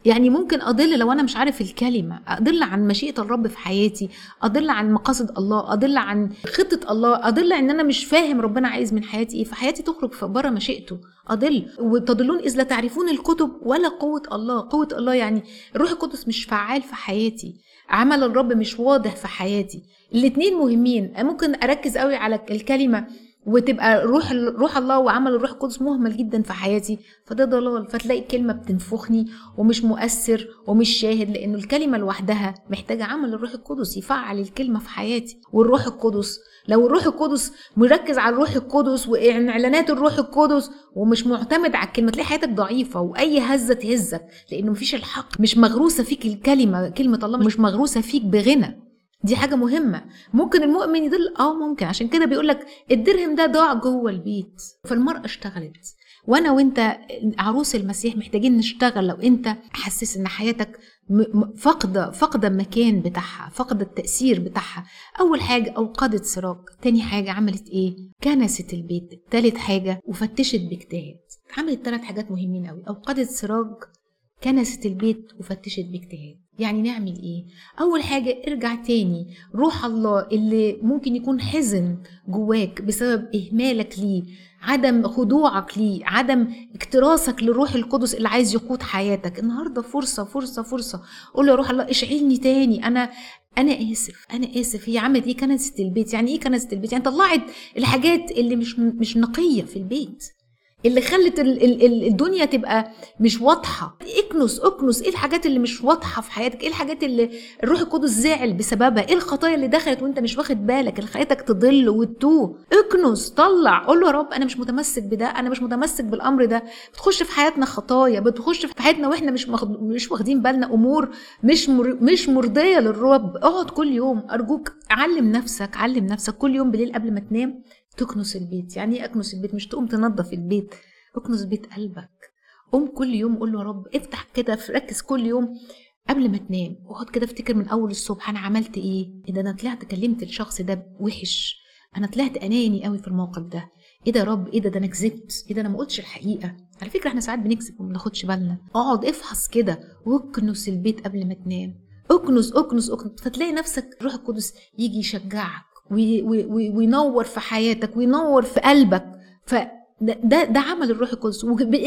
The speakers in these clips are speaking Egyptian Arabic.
يعني ممكن اضل لو انا مش عارف الكلمه اضل عن مشيئه الرب في حياتي اضل عن مقاصد الله اضل عن خطه الله اضل ان انا مش فاهم ربنا عايز من حياتي ايه فحياتي تخرج بره مشيئته اضل وتضلون اذ لا تعرفون الكتب ولا قوه الله قوه الله يعني الروح القدس مش فعال في حياتي عمل الرب مش واضح في حياتي الاتنين مهمين ممكن اركز قوي على الكلمه وتبقى روح روح الله وعمل الروح القدس مهمل جدا في حياتي فده ضلال فتلاقي الكلمه بتنفخني ومش مؤثر ومش شاهد لانه الكلمه لوحدها محتاجه عمل الروح القدس يفعل الكلمه في حياتي والروح القدس لو الروح القدس مركز على الروح القدس واعلانات الروح القدس ومش معتمد على الكلمه تلاقي حياتك ضعيفه واي هزه تهزك لانه مفيش الحق مش مغروسه فيك الكلمه كلمه الله مش مغروسه فيك بغنى دي حاجة مهمة ممكن المؤمن يضل اه ممكن عشان كده بيقول لك الدرهم ده ضاع جوه البيت فالمرأة اشتغلت وانا وانت عروس المسيح محتاجين نشتغل لو انت حاسس ان حياتك فاقده فاقده المكان بتاعها فاقده التاثير بتاعها اول حاجه اوقدت سراج تاني حاجه عملت ايه كنست البيت تالت حاجه وفتشت باجتهاد عملت ثلاث حاجات مهمين قوي اوقدت سراج كنست البيت وفتشت باجتهاد يعني نعمل ايه اول حاجه ارجع تاني روح الله اللي ممكن يكون حزن جواك بسبب اهمالك ليه عدم خضوعك ليه عدم اكتراسك للروح القدس اللي عايز يقود حياتك النهارده فرصه فرصه فرصه قول له يا روح الله اشعلني تاني انا انا اسف انا اسف هي عملت ايه كنسه البيت يعني ايه كنسه البيت يعني طلعت الحاجات اللي مش مش نقيه في البيت اللي خلت ال ال الدنيا تبقى مش واضحه اكنس اكنس ايه الحاجات اللي مش واضحه في حياتك ايه الحاجات اللي الروح القدس زعل بسببها ايه الخطايا اللي دخلت وانت مش واخد بالك اللي خلتك تضل وتتوه اكنس طلع قول له يا رب انا مش متمسك بده انا مش متمسك بالامر ده بتخش في حياتنا خطايا بتخش في حياتنا واحنا مش مخد... مش واخدين بالنا امور مش مر... مش مرضيه للرب اقعد كل يوم ارجوك علم نفسك علم نفسك كل يوم بالليل قبل ما تنام تكنس البيت يعني ايه اكنس البيت مش تقوم تنظف البيت اكنس بيت قلبك قوم كل يوم قول له يا رب افتح كده ركز كل يوم قبل ما تنام اقعد كده افتكر من اول الصبح انا عملت ايه ايه ده انا طلعت كلمت الشخص ده وحش انا طلعت اناني قوي في الموقف ده ايه ده يا رب ايه ده ده انا كذبت ايه ده انا ما قلتش الحقيقه على فكره احنا ساعات بنكذب وما بناخدش بالنا اقعد افحص كده واكنس البيت قبل ما تنام اكنس اكنس اكنس فتلاقي نفسك الروح القدس يجي يشجعك وينور في حياتك وينور في قلبك فده ده, ده عمل الروح القدس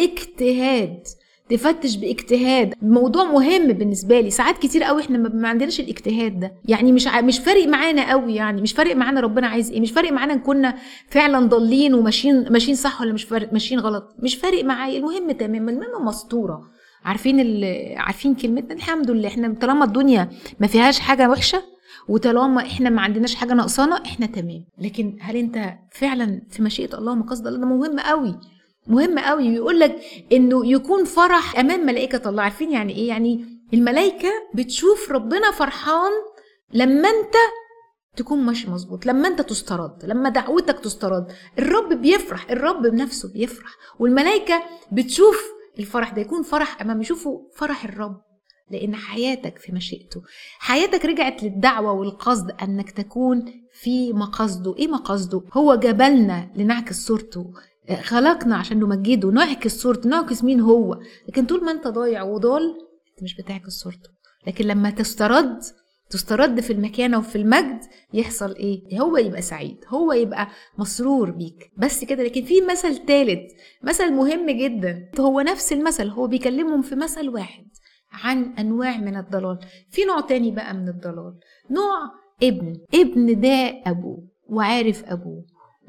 وباجتهاد تفتش باجتهاد موضوع مهم بالنسبه لي ساعات كتير قوي احنا ما عندناش الاجتهاد ده يعني مش ع... مش فارق معانا قوي يعني مش فارق معانا ربنا عايز ايه مش فارق معانا ان كنا فعلا ضالين وماشيين ماشيين صح ولا مش فارق ماشيين غلط مش فارق معايا المهم تمام المهم مسطوره عارفين ال... عارفين كلمتنا الحمد لله احنا طالما الدنيا ما فيهاش حاجه وحشه وطالما احنا ما عندناش حاجه ناقصانا احنا تمام لكن هل انت فعلا في مشيئه الله ومقاصد الله ده مهم قوي مهم قوي بيقول لك انه يكون فرح امام ملائكه الله عارفين يعني ايه يعني الملائكه بتشوف ربنا فرحان لما انت تكون ماشي مظبوط لما انت تسترد لما دعوتك تسترد الرب بيفرح الرب بنفسه بيفرح والملائكه بتشوف الفرح ده يكون فرح امام يشوفوا فرح الرب لان حياتك في مشيئته حياتك رجعت للدعوه والقصد انك تكون في مقاصده ايه مقاصده هو جبلنا لنعكس صورته خلقنا عشان نمجده نعكس صورته نعكس مين هو لكن طول ما انت ضايع وضال انت مش بتعكس صورته لكن لما تسترد تسترد في المكانة وفي المجد يحصل ايه هو يبقى سعيد هو يبقى مسرور بيك بس كده لكن في مثل ثالث مثل مهم جدا هو نفس المثل هو بيكلمهم في مثل واحد عن انواع من الضلال في نوع تاني بقى من الضلال نوع ابن ابن ده ابوه وعارف ابوه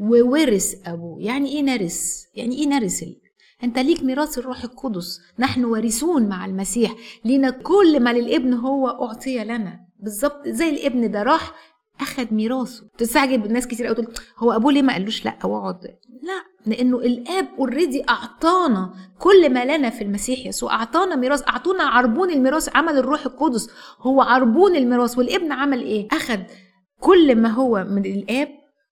وورث ابوه يعني ايه نرث يعني ايه نرث انت ليك ميراث الروح القدس نحن وارثون مع المسيح لينا كل ما للابن هو اعطي لنا بالظبط زي الابن ده راح اخد ميراثه تستعجب الناس كتير قوي تقول هو ابوه ليه ما قالوش لا واقعد لا لانه الاب اوريدي اعطانا كل ما لنا في المسيح يسوع اعطانا ميراث اعطونا عربون الميراث عمل الروح القدس هو عربون الميراث والابن عمل ايه اخد كل ما هو من الاب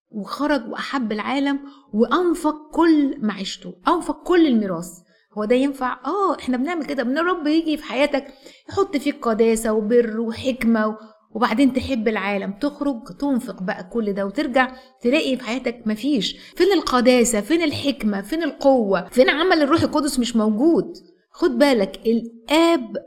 وخرج واحب العالم وانفق كل معيشته انفق كل الميراث هو ده ينفع اه احنا بنعمل كده من الرب يجي في حياتك يحط فيك قداسه وبر وحكمه وبعدين تحب العالم تخرج تنفق بقى كل ده وترجع تلاقي في حياتك مفيش فين القداسة فين الحكمة فين القوة فين عمل الروح القدس مش موجود خد بالك الآب